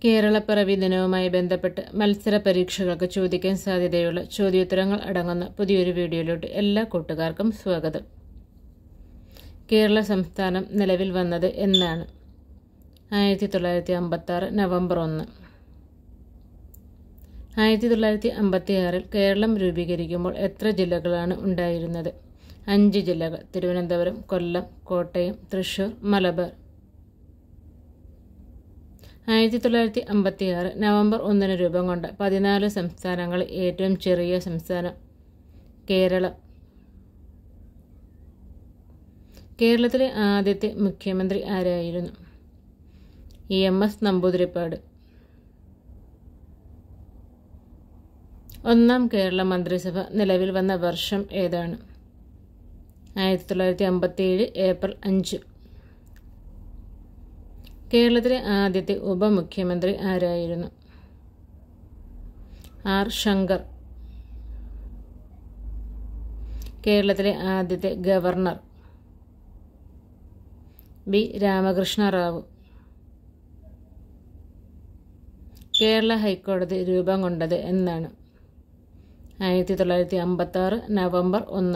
കേരളപ്പിറവി ദിനവുമായി ബന്ധപ്പെട്ട് മത്സര പരീക്ഷകൾക്ക് ചോദിക്കാൻ സാധ്യതയുള്ള ചോദ്യോത്തരങ്ങൾ അടങ്ങുന്ന പുതിയൊരു വീഡിയോയിലോട്ട് എല്ലാ കൂട്ടുകാർക്കും സ്വാഗതം കേരള സംസ്ഥാനം നിലവിൽ വന്നത് എന്നാണ് ആയിരത്തി തൊള്ളായിരത്തി അമ്പത്താറ് നവംബർ ഒന്ന് ആയിരത്തി തൊള്ളായിരത്തി അമ്പത്തി ആറിൽ കേരളം രൂപീകരിക്കുമ്പോൾ എത്ര ജില്ലകളാണ് ഉണ്ടായിരുന്നത് അഞ്ച് ജില്ലകൾ തിരുവനന്തപുരം കൊല്ലം കോട്ടയം തൃശൂർ മലബാർ ആയിരത്തി തൊള്ളായിരത്തി അമ്പത്തി ആറ് നവംബർ ഒന്നിന് രൂപം കൊണ്ട പതിനാല് സംസ്ഥാനങ്ങളിൽ ഏറ്റവും ചെറിയ സംസ്ഥാനം കേരളം കേരളത്തിലെ ആദ്യത്തെ മുഖ്യമന്ത്രി ആരായിരുന്നു ഇ എം എസ് നമ്പൂതിരിപ്പാട് ഒന്നാം കേരള മന്ത്രിസഭ നിലവിൽ വന്ന വർഷം ഏതാണ് ആയിരത്തി തൊള്ളായിരത്തി അമ്പത്തിയേഴ് ഏപ്രിൽ അഞ്ച് കേരളത്തിലെ ആദ്യത്തെ ഉപമുഖ്യമന്ത്രി ആരായിരുന്നു ആർ ശങ്കർ കേരളത്തിലെ ആദ്യത്തെ ഗവർണർ ബി രാമകൃഷ്ണ റാവു കേരള ഹൈക്കോടതി രൂപം കൊണ്ടത് എന്നാണ് ആയിരത്തി തൊള്ളായിരത്തി അമ്പത്തി ആറ് നവംബർ ഒന്ന്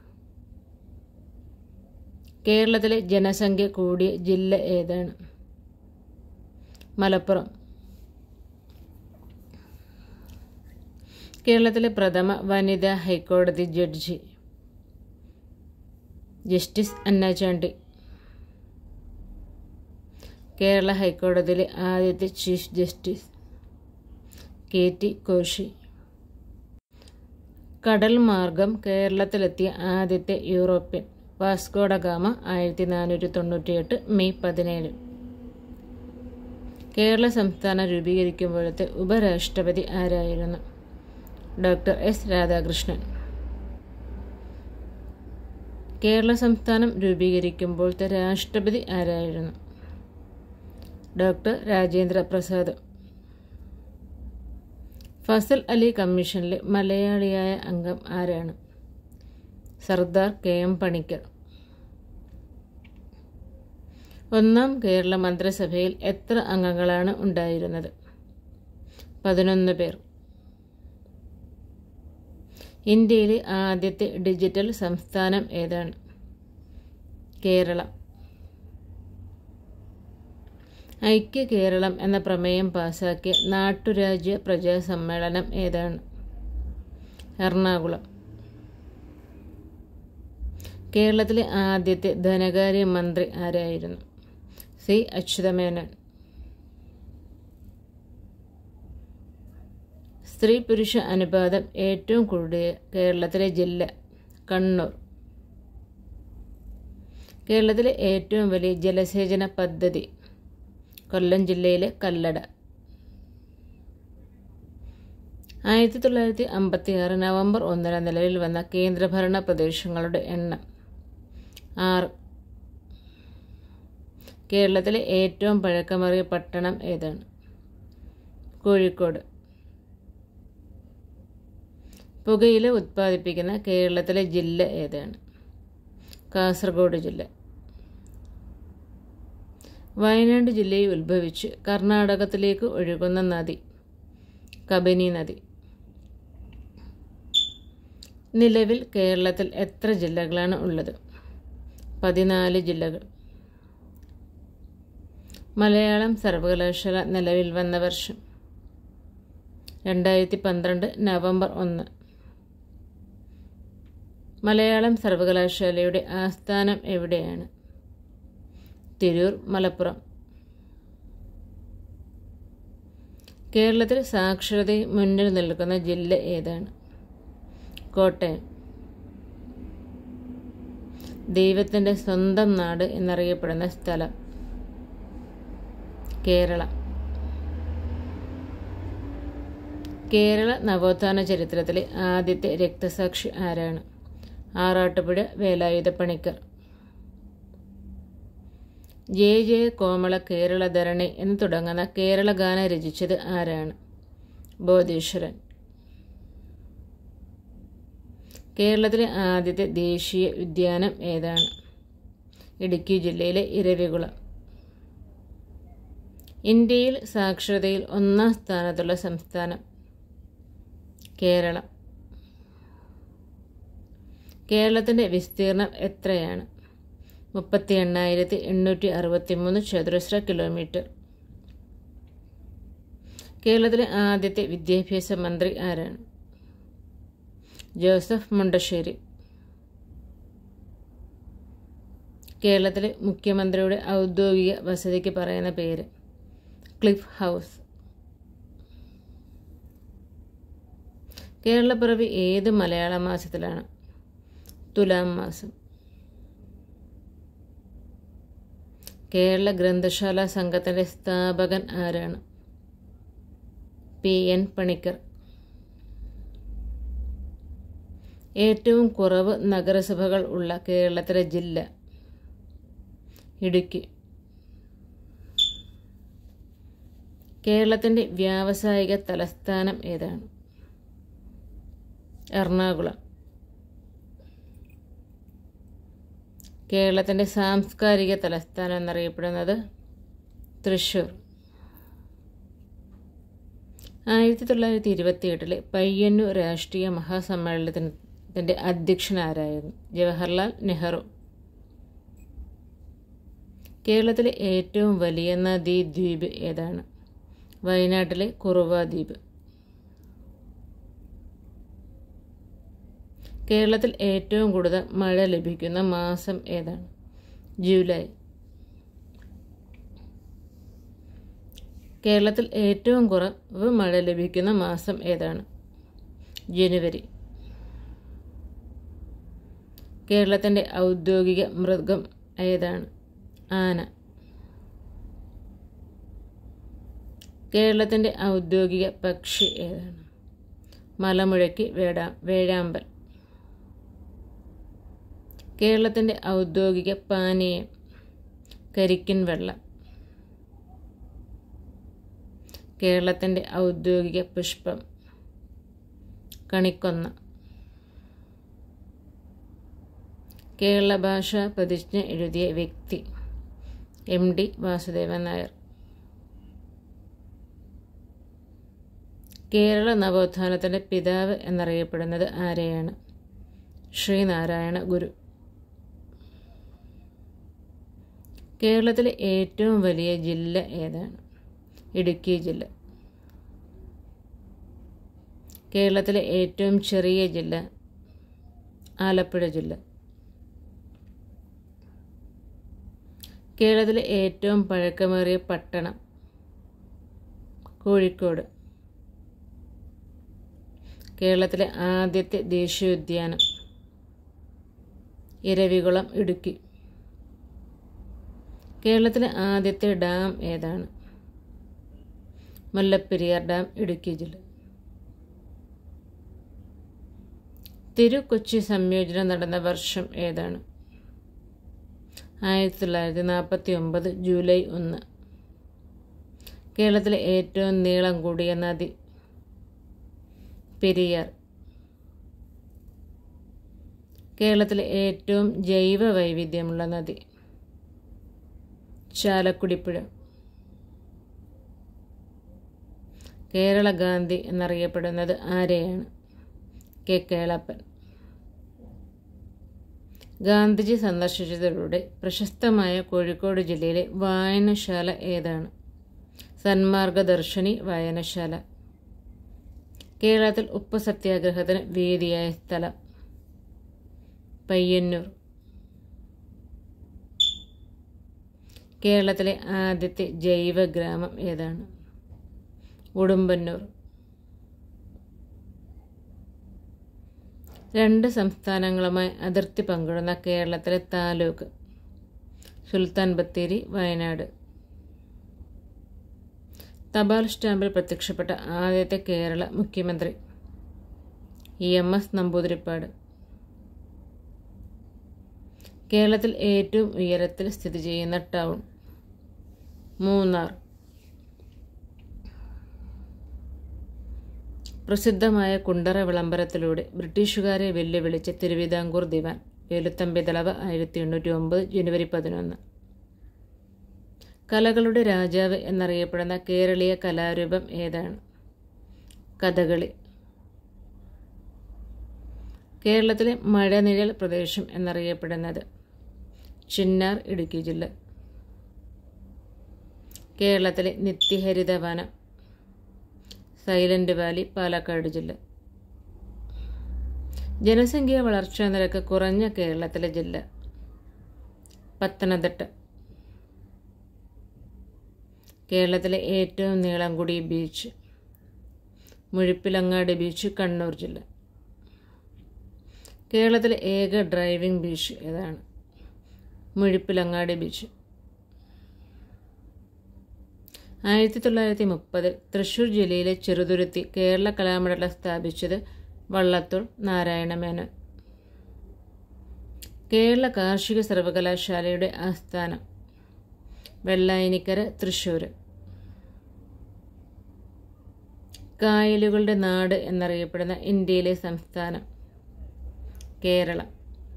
കേരളത്തിലെ ജനസംഖ്യ കൂടിയ ജില്ല ഏതാണ് മലപ്പുറം കേരളത്തിലെ പ്രഥമ വനിതാ ഹൈക്കോടതി ജഡ്ജി ജസ്റ്റിസ് അന്നാചാണ്ടി കേരള ഹൈക്കോടതിയിലെ ആദ്യത്തെ chief justice K T Koshy കടൽ മാർഗം കേരളത്തിലെത്തിയ ആദ്യത്തെ യൂറോപ്യൻ വാസ്കോഡ ഗാമ ആയിരത്തി നാനൂറ്റി തൊണ്ണൂറ്റിയെട്ട് മെയ് പതിനേഴ് കേരള സംസ്ഥാനം രൂപീകരിക്കുമ്പോഴത്തെ ഉപരാഷ്ട്രപതി ആരായിരുന്നു ഡോക്ടർ എസ് രാധാകൃഷ്ണൻ കേരള സംസ്ഥാനം രൂപീകരിക്കുമ്പോഴത്തെ രാഷ്ട്രപതി ആരായിരുന്നു ഡോക്ടർ രാജേന്ദ്ര പ്രസാദ് ഫസൽ അലി കമ്മീഷനിലെ മലയാളിയായ അംഗം ആരാണ് സർദാർ കെ എം പണിക്കർ ഒന്നാം കേരള മന്ത്രിസഭയിൽ എത്ര അംഗങ്ങളാണ് ഉണ്ടായിരുന്നത് പതിനൊന്ന് പേർ ഇന്ത്യയിലെ ആദ്യത്തെ ഡിജിറ്റൽ സംസ്ഥാനം ഏതാണ് കേരളം ഐക്യ കേരളം എന്ന പ്രമേയം പാസാക്കിയ നാട്ടുരാജ്യ പ്രജാ സമ്മേളനം ഏതാണ് എറണാകുളം കേരളത്തിലെ ആദ്യത്തെ ധനകാര്യ മന്ത്രി ആരായിരുന്നു സി അച്യുതമേനോൻ സ്ത്രീ പുരുഷ അനുപാതം ഏറ്റവും കൂടിയ കേരളത്തിലെ ജില്ല കണ്ണൂർ കേരളത്തിലെ ഏറ്റവും വലിയ ജലസേചന പദ്ധതി കൊല്ലം ജില്ലയിലെ കല്ലട ആയിരത്തി തൊള്ളായിരത്തി അമ്പത്തി ആറ് നവംബർ ഒന്നിന് നിലവിൽ വന്ന കേന്ദ്രഭരണ പ്രദേശങ്ങളുടെ എണ്ണം ആറ് കേരളത്തിലെ ഏറ്റവും പഴക്കമേറിയ പട്ടണം ഏതാണ് കോഴിക്കോട് പുകയില ഉത്പാദിപ്പിക്കുന്ന കേരളത്തിലെ ജില്ല ഏതാണ് കാസർഗോഡ് ജില്ല വയനാട് ജില്ലയിൽ ഉത്ഭവിച്ച് കർണാടകത്തിലേക്ക് ഒഴുകുന്ന നദി കബനി നദി നിലവിൽ കേരളത്തിൽ എത്ര ജില്ലകളാണ് ഉള്ളത് പതിനാല് ജില്ലകൾ മലയാളം സർവകലാശാല നിലവിൽ വന്ന വർഷം രണ്ടായിരത്തി പന്ത്രണ്ട് നവംബർ ഒന്ന് മലയാളം സർവകലാശാലയുടെ ആസ്ഥാനം എവിടെയാണ് തിരൂർ മലപ്പുറം കേരളത്തിൽ സാക്ഷരതയിൽ മുന്നിൽ നിൽക്കുന്ന ജില്ല ഏതാണ് കോട്ടയം ദൈവത്തിൻ്റെ സ്വന്തം നാട് എന്നറിയപ്പെടുന്ന സ്ഥലം കേരളം കേരള നവോത്ഥാന ചരിത്രത്തിലെ ആദ്യത്തെ രക്തസാക്ഷി ആരാണ് ആറാട്ടുപുഴ വേലായുധ പണിക്കർ ജയ ജയ കോമള കേരള ധരണി എന്ന് തുടങ്ങുന്ന കേരള ഗാനം രചിച്ചത് ആരാണ് ബോധീശ്വരൻ കേരളത്തിലെ ആദ്യത്തെ ദേശീയ ഉദ്യാനം ഏതാണ് ഇടുക്കി ജില്ലയിലെ ഇരവികുളം ഇന്ത്യയിൽ സാക്ഷരതയിൽ ഒന്നാം സ്ഥാനത്തുള്ള സംസ്ഥാനം കേരളം കേരളത്തിൻ്റെ വിസ്തീർണം എത്രയാണ് മുപ്പത്തി എണ്ണായിരത്തി എണ്ണൂറ്റി അറുപത്തി മൂന്ന് ചതുരശ്ര കിലോമീറ്റർ കേരളത്തിലെ ആദ്യത്തെ വിദ്യാഭ്യാസ മന്ത്രി ആരാണ് ജോസഫ് മുണ്ടശ്ശേരി കേരളത്തിലെ മുഖ്യമന്ത്രിയുടെ ഔദ്യോഗിക വസതിക്ക് പറയുന്ന പേര് ക്ലിഫ് ഹൗസ് കേരളപ്പിറവി ഏത് മലയാള മാസത്തിലാണ് തുലാം മാസം കേരള ഗ്രന്ഥശാല സംഘത്തിൻ്റെ സ്ഥാപകൻ ആരാണ് പി എൻ പണിക്കർ ഏറ്റവും കുറവ് നഗരസഭകൾ ഉള്ള കേരളത്തിലെ ജില്ല ഇടുക്കി കേരളത്തിൻ്റെ വ്യാവസായിക തലസ്ഥാനം ഏതാണ് എറണാകുളം കേരളത്തിൻ്റെ സാംസ്കാരിക തലസ്ഥാനം എന്നറിയപ്പെടുന്നത് തൃശ്ശൂർ ആയിരത്തി തൊള്ളായിരത്തി ഇരുപത്തി എട്ടിലെ പയ്യന്നൂർ രാഷ്ട്രീയ മഹാസമ്മേളനത്തിൻ്റെ അധ്യക്ഷനാരായിരുന്നു ജവഹർലാൽ നെഹ്റു കേരളത്തിലെ ഏറ്റവും വലിയ നദീ ദ്വീപ് ഏതാണ് വയനാട്ടിലെ കുറുവ ദ്വീപ് കേരളത്തിൽ ഏറ്റവും കൂടുതൽ മഴ ലഭിക്കുന്ന മാസം ഏതാണ് ജൂലൈ കേരളത്തിൽ ഏറ്റവും കുറവ് മഴ ലഭിക്കുന്ന മാസം ഏതാണ് ജനുവരി കേരളത്തിൻ്റെ ഔദ്യോഗിക മൃഗം ഏതാണ് ആന കേരളത്തിൻ്റെ ഔദ്യോഗിക പക്ഷി ഏതാണ് മലമുഴക്കി വേടാ വേഴാമ്പൽ കേരളത്തിൻ്റെ ഔദ്യോഗിക പാനീയം കരിക്കിൻ വെള്ളം കേരളത്തിൻ്റെ ഔദ്യോഗിക പുഷ്പം കണിക്കൊന്ന കേരള ഭാഷാ പ്രതിജ്ഞ എഴുതിയ വ്യക്തി എം ഡി വാസുദേവൻ നായർ കേരള നവോത്ഥാനത്തിൻ്റെ പിതാവ് എന്നറിയപ്പെടുന്നത് ആരെയാണ് ശ്രീനാരായണ ഗുരു കേരളത്തിലെ ഏറ്റവും വലിയ ജില്ല ഏതാണ് ഇടുക്കി ജില്ല കേരളത്തിലെ ഏറ്റവും ചെറിയ ജില്ല ആലപ്പുഴ ജില്ല കേരളത്തിലെ ഏറ്റവും പഴക്കമേറിയ പട്ടണം കോഴിക്കോട് കേരളത്തിലെ ആദ്യത്തെ ദേശീയോദ്യാനം ഇരവികുളം ഇടുക്കി കേരളത്തിലെ ആദ്യത്തെ ഡാം ഏതാണ് മുല്ലപ്പെരിയാർ ഡാം ഇടുക്കി ജില്ല തിരു കൊച്ചി സംയോജനം നടന്ന വർഷം ഏതാണ് ആയിരത്തി തൊള്ളായിരത്തി നാൽപ്പത്തി ഒമ്പത് ജൂലൈ ഒന്ന് കേരളത്തിലെ ഏറ്റവും നീളം കൂടിയ നദി പെരിയാർ കേരളത്തിലെ ഏറ്റവും ജൈവ വൈവിധ്യമുള്ള നദി ചാലക്കുടിപ്പുഴ കേരള ഗാന്ധി എന്നറിയപ്പെടുന്നത് ആരെയാണ് കെ കേളപ്പൻ ഗാന്ധിജി സന്ദർശിച്ചതിലൂടെ പ്രശസ്തമായ കോഴിക്കോട് ജില്ലയിലെ വായനശാല ഏതാണ് സന്മാർഗദർശിനി വായനശാല കേരളത്തിൽ ഉപ്പ് സത്യാഗ്രഹത്തിന് വേദിയായ സ്ഥലം പയ്യന്നൂർ കേരളത്തിലെ ആദ്യത്തെ ജൈവ ഗ്രാമം ഏതാണ് ഉടുമ്പന്നൂർ രണ്ട് സംസ്ഥാനങ്ങളുമായി അതിർത്തി പങ്കിടുന്ന കേരളത്തിലെ താലൂക്ക് സുൽത്താൻ ബത്തേരി വയനാട് തപാൽ സ്റ്റാമ്പിൽ പ്രത്യക്ഷപ്പെട്ട ആദ്യത്തെ കേരള മുഖ്യമന്ത്രി ഇ എം എസ് നമ്പൂതിരിപ്പാട് കേരളത്തിൽ ഏറ്റവും ഉയരത്തിൽ സ്ഥിതി ചെയ്യുന്ന ടൗൺ മൂന്നാർ പ്രസിദ്ധമായ കുണ്ടറ വിളംബരത്തിലൂടെ ബ്രിട്ടീഷുകാരെ വെല്ലുവിളിച്ച തിരുവിതാംകൂർ ദിവാൻ വേലുത്തമ്പി ദളവ ആയിരത്തി എണ്ണൂറ്റി ഒമ്പത് ജനുവരി പതിനൊന്ന് കലകളുടെ രാജാവ് എന്നറിയപ്പെടുന്ന കേരളീയ കലാരൂപം ഏതാണ് കഥകളി കേരളത്തിലെ മഴനിഴൽ പ്രദേശം എന്നറിയപ്പെടുന്നത് ചിന്നാർ ഇടുക്കി ജില്ല കേരളത്തിലെ നിത്യഹരിത വനം സൈലന്റ് വാലി പാലക്കാട് ജില്ല ജനസംഖ്യ വളർച്ചാ നിരക്ക് കുറഞ്ഞ കേരളത്തിലെ ജില്ല പത്തനംതിട്ട കേരളത്തിലെ ഏറ്റവും നീളം കൂടിയ ബീച്ച് മുഴുപ്പിലങ്ങാടി ബീച്ച് കണ്ണൂർ ജില്ല കേരളത്തിലെ ഏക ഡ്രൈവിംഗ് ബീച്ച് ഏതാണ് മുഴുപ്പിലങ്ങാടി ബീച്ച് ആയിരത്തി തൊള്ളായിരത്തി മുപ്പതിൽ തൃശ്ശൂർ ജില്ലയിലെ ചെറുതുരുത്തി കേരള കലാമണ്ഡലം സ്ഥാപിച്ചത് വള്ളത്തോൾ നാരായണ മേനോൻ കേരള കാർഷിക സർവകലാശാലയുടെ ആസ്ഥാനം വെള്ളായനിക്കര തൃശ്ശൂർ കായലുകളുടെ നാട് എന്നറിയപ്പെടുന്ന ഇന്ത്യയിലെ സംസ്ഥാനം കേരളം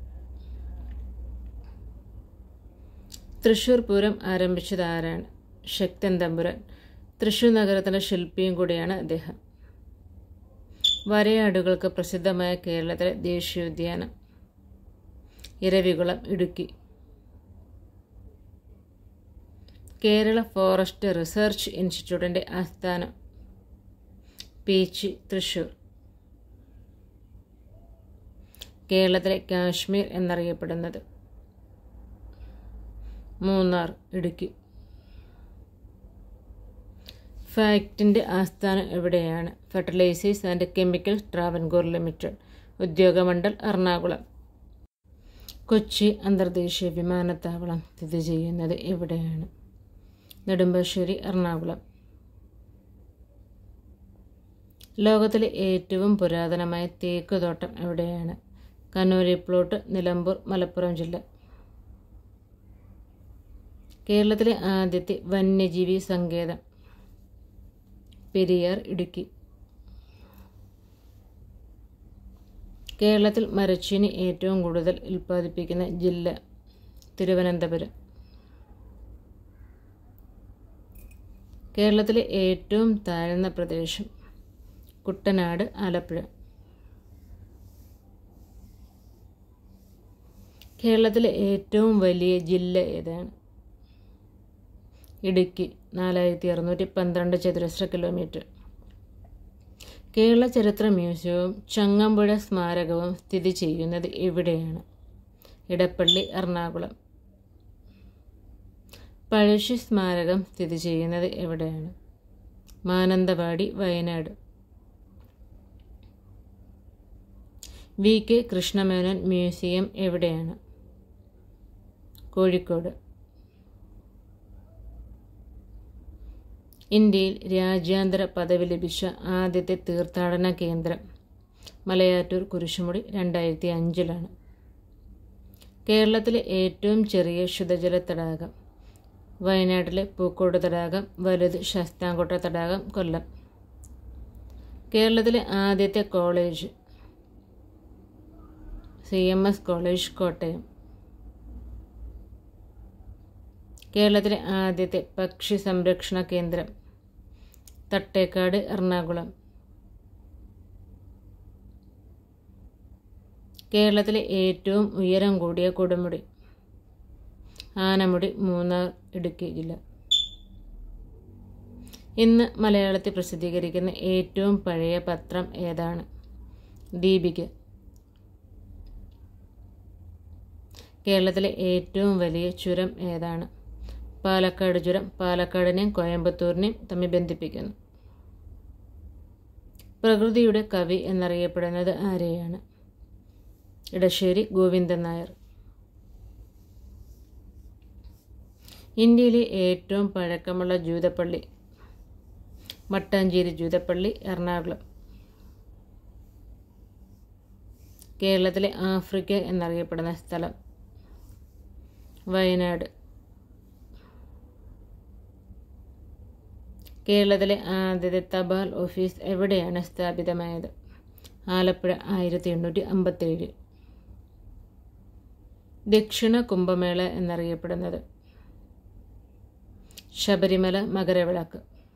തൃശ്ശൂർ പൂരം ആരംഭിച്ചത് ആരാണ് ശക്തൻ തമ്പുരാൻ തൃശ്ശൂർ നഗരത്തിൻ്റെ ശില്പിയും കൂടിയാണ് അദ്ദേഹം വരയാടുകൾക്ക് പ്രസിദ്ധമായ കേരളത്തിലെ ദേശീയോദ്യാനം ഇരവികുളം ഇടുക്കി കേരള ഫോറസ്റ്റ് റിസർച്ച് ഇൻസ്റ്റിറ്റ്യൂട്ടിൻ്റെ ആസ്ഥാനം പീച്ചി തൃശ്ശൂർ കേരളത്തിലെ കാശ്മീർ എന്നറിയപ്പെടുന്നത് മൂന്നാർ ഇടുക്കി ഫാക്റ്റിൻ്റെ ആസ്ഥാനം എവിടെയാണ് fertilisers and chemicals Travancore limited Udyogamandal Ernakulam Kochi അന്തർദേശീയ വിമാനത്താവളം സ്ഥിതി ചെയ്യുന്നത് എവിടെയാണ് നെടുമ്പാശ്ശേരി എറണാകുളം ലോകത്തിലെ ഏറ്റവും പുരാതനമായ തേക്ക് തോട്ടം എവിടെയാണ് കണ്ണൂരി പ്ലോട്ട് നിലമ്പൂർ മലപ്പുറം ജില്ല കേരളത്തിലെ ആദ്യത്തെ വന്യജീവി സങ്കേതം പെരിയാർ ഇടുക്കി കേരളത്തിൽ മരച്ചീനി ഏറ്റവും കൂടുതൽ ഉൽപ്പാദിപ്പിക്കുന്ന ജില്ല തിരുവനന്തപുരം കേരളത്തിലെ ഏറ്റവും താഴ്ന്ന പ്രദേശം കുട്ടനാട് ആലപ്പുഴ കേരളത്തിലെ ഏറ്റവും വലിയ ജില്ല ഏതാണ് ഇടുക്കി നാലായിരത്തി അറുന്നൂറ്റി പന്ത്രണ്ട് ചതുരശ്ര കിലോമീറ്റർ കേരള ചരിത്ര മ്യൂസിയവും ചങ്ങമ്പുഴ സ്മാരകവും സ്ഥിതി ചെയ്യുന്നത് എവിടെയാണ് ഇടപ്പള്ളി എറണാകുളം പഴശ്ശി സ്മാരകം സ്ഥിതി ചെയ്യുന്നത് എവിടെയാണ് Mananthavady Wayanad V K Krishna Menon museum എവിടെയാണ് കോഴിക്കോട് ഇന്ത്യയിൽ രാജ്യാന്തര പദവി ലഭിച്ച ആദ്യത്തെ തീർത്ഥാടന കേന്ദ്രം മലയാറ്റൂർ കുരിശുമുടി രണ്ടായിരത്തി അഞ്ചിലാണ് കേരളത്തിലെ ഏറ്റവും ചെറിയ ശുദ്ധജല തടാകം വയനാട്ടിലെ പൂക്കോട് തടാകം വലുത് ശാസ്താംകോട്ട തടാകം കൊല്ലം കേരളത്തിലെ ആദ്യത്തെ college C M S college Kottayam കേരളത്തിലെ ആദ്യത്തെ പക്ഷി സംരക്ഷണ കേന്ദ്രം തട്ടേക്കാട് എറണാകുളം കേരളത്തിലെ ഏറ്റവും ഉയരം കൂടിയ കൊടുമുടി ആനമുടി മൂന്നാർ ഇടുക്കി ജില്ല ഇന്ന് മലയാളത്തിൽ പ്രസിദ്ധീകരിക്കുന്ന ഏറ്റവും പഴയ പത്രം ഏതാണ് ദീപിക കേരളത്തിലെ ഏറ്റവും വലിയ ചുരം ഏതാണ് പാലക്കാട് ചുരം പാലക്കാടിനെയും കോയമ്പത്തൂരിനെയും തമ്മിൽ ബന്ധിപ്പിക്കുന്നു പ്രകൃതിയുടെ കവി എന്നറിയപ്പെടുന്നത് ആരെയാണ് ഇടശ്ശേരി ഗോവിന്ദൻ നായർ ഇന്ത്യയിലെ ഏറ്റവും പഴക്കമുള്ള ജൂതപ്പള്ളി മട്ടാഞ്ചേരി ജൂതപ്പള്ളി എറണാകുളം കേരളത്തിലെ ആഫ്രിക്ക എന്നറിയപ്പെടുന്ന സ്ഥലം വയനാട് കേരളത്തിലെ ആദ്യത്തെ തപാൽ ഓഫീസ് എവിടെയാണ് സ്ഥാപിതമായത് ആലപ്പുഴ ആയിരത്തി എണ്ണൂറ്റി അമ്പത്തേഴ് ദക്ഷിണ കുംഭമേള എന്നറിയപ്പെടുന്നത് ശബരിമല മകരവിളക്ക്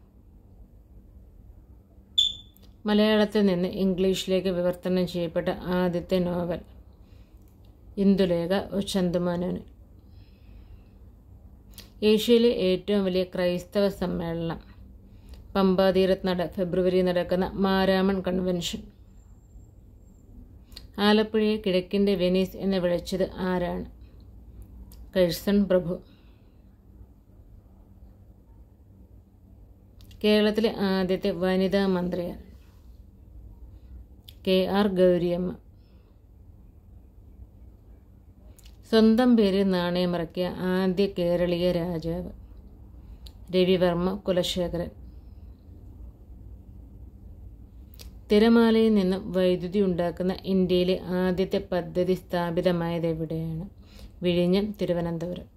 മലയാളത്തിൽ നിന്ന് ഇംഗ്ലീഷിലേക്ക് വിവർത്തനം ചെയ്യപ്പെട്ട ആദ്യത്തെ നോവൽ ഇന്ദുലേഖ ചന്തുമാനോന് ഏഷ്യയിലെ ഏറ്റവും വലിയ ക്രൈസ്തവ സമ്മേളനം പമ്പാതീരത്ത് നട ഫെബ്രുവരി നടക്കുന്ന മാരാമൺ കൺവെൻഷൻ ആലപ്പുഴയെ കിഴക്കിൻ്റെ വെനീസ് എന്ന് വിളിച്ചത് ആരാണ് കഴ്സൺ പ്രഭു കേരളത്തിലെ ആദ്യത്തെ വനിതാ മന്ത്രിയാർ കെ ആർ ഗൗരിയമ്മ സ്വന്തം പേരിൽ നാണയമിറക്കിയ ആദ്യ കേരളീയ രാജാവ് രവിവർമ്മ കുലശേഖരൻ തിരമാലയിൽ നിന്നും വൈദ്യുതി ഉണ്ടാക്കുന്ന ഇന്ത്യയിലെ ആദ്യത്തെ പദ്ധതി സ്ഥാപിതമായത് എവിടെയാണ് വിഴിഞ്ഞം തിരുവനന്തപുരം